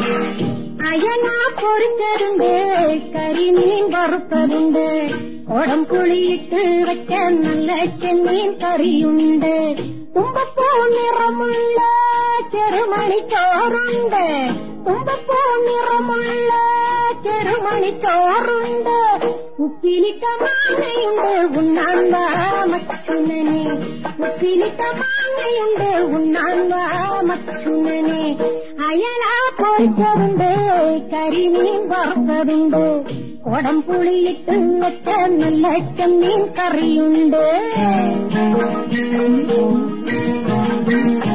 அயனா பொறிச்சதுண்டு கறி மீன் வறுப்பதுண்டு குடம் புளியிட்டு வைக்க நல்ல செம்மீன் கறியுண்டு தும்பப்பூ நிறமுள்ள செருமணி சோறுண்டு தும்பப்பூ நிறமுள்ள செருமணி சோறுண்டு உப்பிலிட்ட மாங்கையுண்டு உண்ணான்பா மச்சுனனே உப்பிலிட்ட மாங்கையுண்டு உண்ணான்பா மச்சுனனே அயனா பொறிச்சதுண்டு கறி மீன் வறுப்பதுண்டு குடம் புளியிட்டு வச்ச நல்ல செம்மீன் கறியுண்டு